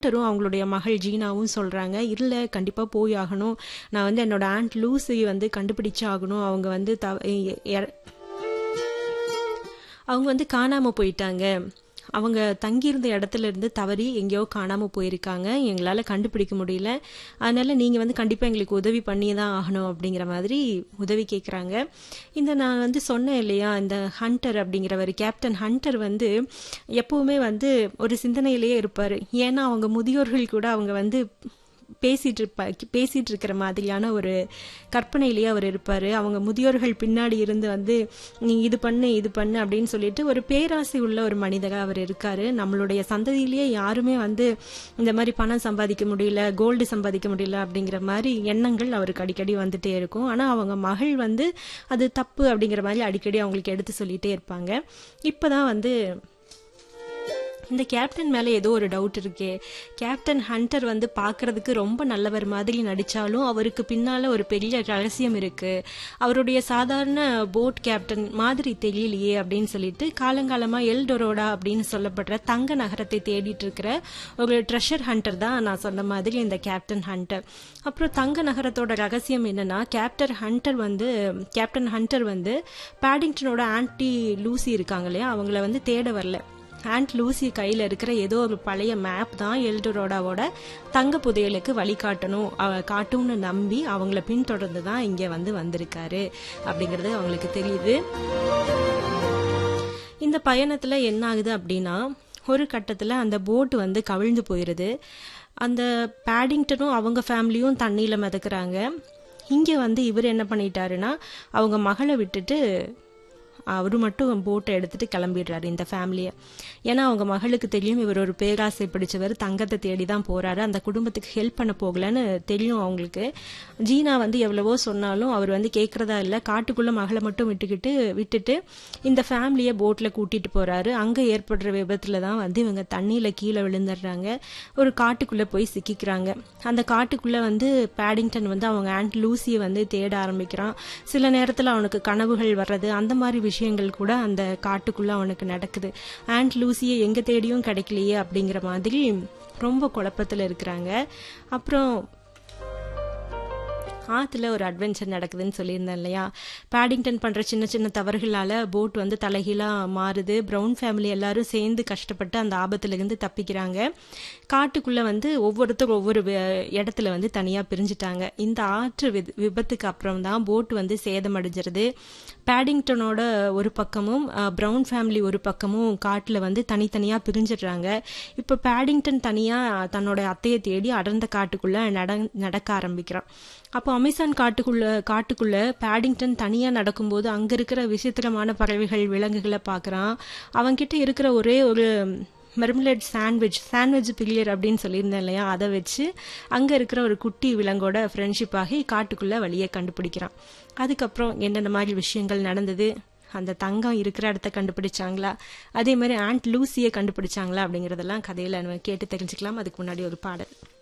டாக்டரும் அவங்களுடைய மகள் ஜீனாவும் சொல்கிறாங்க இல்லை கண்டிப்பாக போய் ஆகணும் நான் வந்து என்னோட ஆண்ட் லூசி வந்து கண்டுபிடிச்சு ஆகணும் அவங்க வந்து த எ- அவங்க வந்து காணாமல் போயிட்டாங்க அவங்க தங்கியிருந்த இடத்துல இருந்து தவறி எங்கேயோ காணாமல் போயிருக்காங்க எங்களால் கண்டுபிடிக்க முடியல அதனால நீங்கள் வந்து கண்டிப்பாக எங்களுக்கு உதவி பண்ணி தான் ஆகணும் அப்படிங்கிற மாதிரி உதவி கேட்குறாங்க இந்த நான் வந்து சொன்னேன் இல்லையா இந்த ஹண்டர் அப்படிங்கிறவர் கேப்டன் ஹண்டர் வந்து எப்பவுமே வந்து ஒரு சிந்தனையிலேயே இருப்பார் ஏன்னா அவங்க முதியோர்கள் கூட அவங்க வந்து பேசிட்டு இருப்பா பேசிட்டு இருக்கிற மாதிரியான ஒரு கற்பனையிலேயே அவர் இருப்பார் அவங்க முதியோர்கள் பின்னாடி இருந்து வந்து நீ இது பண்ணு இது பண்ணு அப்படின்னு சொல்லிட்டு ஒரு பேராசை உள்ள ஒரு மனிதராக அவர் இருக்காரு நம்மளுடைய சந்ததியிலேயே யாருமே வந்து இந்த மாதிரி பணம் சம்பாதிக்க முடியல கோல்டு சம்பாதிக்க முடியல அப்படிங்கிற மாதிரி எண்ணங்கள் அவருக்கு அடிக்கடி வந்துட்டே இருக்கும் ஆனால் அவங்க மகள் வந்து அது தப்பு அப்படிங்கிற மாதிரி அடிக்கடி அவங்களுக்கு எடுத்து சொல்லிட்டே இருப்பாங்க இப்போதான் வந்து இந்த கேப்டன் மேலே ஏதோ ஒரு டவுட் இருக்கே கேப்டன் ஹண்டர் வந்து பார்க்கறதுக்கு ரொம்ப நல்லவர் மாதிரி நடிச்சாலும் அவருக்கு பின்னால ஒரு பெரிய ரகசியம் இருக்கு அவருடைய சாதாரண போட் கேப்டன் மாதிரி தெரியலையே அப்படின்னு சொல்லிட்டு காலங்காலமா எல்டொரோடா அப்படின்னு சொல்லப்படுற தங்க நகரத்தை தேடிட்டு இருக்கிற ஒரு ட்ரெஷர் ஹண்டர் தான் நான் சொன்ன மாதிரி இந்த கேப்டன் ஹண்டர் அப்புறம் தங்க நகரத்தோட ரகசியம் என்னன்னா கேப்டன் ஹண்டர் வந்து கேப்டன் ஹண்டர் வந்து பேடிங்டனோட ஆன்டி லூசி இருக்காங்க இல்லையா அவங்கள வந்து தேட வரல ஆண்ட் லூசி கையில் இருக்கிற ஏதோ ஒரு பழைய மேப் தான் எல்டரோடாவோட தங்க புதையலுக்கு வழிகாட்டணும் அவ காட்டும்னு நம்பி அவங்கள பின்தொடர்ந்து தான் இங்கே வந்து வந்திருக்காரு அப்படிங்கிறது அவங்களுக்கு தெரியுது இந்த பயணத்தில் என்ன ஆகுது அப்படின்னா ஒரு கட்டத்தில் அந்த போட் வந்து கவிழ்ந்து போயிடுது அந்த பேடிங்டனும் அவங்க ஃபேமிலியும் தண்ணியில் மிதக்குறாங்க இங்கே வந்து இவர் என்ன பண்ணிட்டாருன்னா அவங்க மகளை விட்டுட்டு அவரு மட்டும் போட்டை எடுத்துட்டு கிளம்பிடுறாரு இந்த ஃபேமிலியை ஏன்னா அவங்க மகளுக்கு தெரியும் இவர் ஒரு பேராசை பிடிச்சவர் தங்கத்தை தேடி தான் போறாரு அந்த குடும்பத்துக்கு ஹெல்ப் பண்ண போகலன்னு தெரியும் அவங்களுக்கு ஜீனா வந்து எவ்வளவோ சொன்னாலும் அவர் வந்து கேட்கறதா இல்லை காட்டுக்குள்ள மகளை மட்டும் விட்டுக்கிட்டு விட்டுட்டு இந்த ஃபேமிலியை போட்ல கூட்டிட்டு போறாரு அங்க ஏற்படுற விபத்துல தான் வந்து இவங்க தண்ணியில கீழே விழுந்துடுறாங்க ஒரு காட்டுக்குள்ள போய் சிக்கிக்கிறாங்க அந்த காட்டுக்குள்ள வந்து பேடிங்டன் வந்து அவங்க ஆண்ட் லூசியை வந்து தேட ஆரம்பிக்கிறான் சில நேரத்துல அவனுக்கு கனவுகள் வர்றது அந்த மாதிரி விஷயங்கள் கூட அந்த காட்டுக்குள்ள அவனுக்கு நடக்குது ஆண்ட் லூசியை எங்க தேடியும் கிடைக்கலையே அப்படிங்கிற மாதிரி ரொம்ப குழப்பத்துல இருக்கிறாங்க அப்புறம் ஆற்றுல ஒரு அட்வென்ச்சர் நடக்குதுன்னு சொல்லியிருந்தேன் இல்லையா பேடிங்டன் பண்ணுற சின்ன சின்ன தவறுகளால் போட் வந்து தலைகீழாக மாறுது ப்ரௌன் ஃபேமிலி எல்லாரும் சேர்ந்து கஷ்டப்பட்டு அந்த ஆபத்துலேருந்து தப்பிக்கிறாங்க காட்டுக்குள்ளே வந்து ஒவ்வொருத்தரும் ஒவ்வொரு வி- இடத்துல வந்து தனியாக பிரிஞ்சுட்டாங்க இந்த ஆற்று வி- விபத்துக்கு அப்புறம் தான் போட் வந்து சேதமடைஞ்சிருது பேடிங்டனோட ஒரு பக்கமும் ப்ரௌன் ஃபேமிலி ஒரு பக்கமும் காட்டில் வந்து தனித்தனியாக பிரிஞ்சிடுறாங்க இப்போ பேடிங்டன் தனியாக தன்னோட அத்தையை தேடி அடர்ந்த காட்டுக்குள்ளே நட நடக்க ஆரம்பிக்கிறான் அப்போ அமேசான் காட்டுக்குள்ள காட்டுக்குள்ள பேடிங்டன் தனியாக நடக்கும்போது அங்கே இருக்கிற விசித்திரமான பறவைகள் விலங்குகளை பார்க்குறான் அவன்கிட்ட இருக்கிற ஒரே ஒரு மெர்மலேட் சாண்ட்விச் சாண்ட்விச் பிரியர் அப்படின்னு சொல்லியிருந்தேன் இல்லையா அதை வச்சு அங்கே இருக்கிற ஒரு குட்டி விலங்கோட ஃப்ரெண்ட்ஷிப் ஆகி காட்டுக்குள்ளே வழியை கண்டுபிடிக்கிறான் அதுக்கப்புறம் என்னென்ன மாதிரி விஷயங்கள் நடந்தது அந்த தங்கம் இருக்கிற இடத்த கண்டுபிடிச்சாங்களா அதே மாதிரி ஆண்ட் லூசியை கண்டுபிடிச்சாங்களா அப்படிங்கிறதெல்லாம் கதையில் நம்ம கேட்டு தெரிஞ்சுக்கலாம் அதுக்கு முன்னாடி ஒரு பாடல்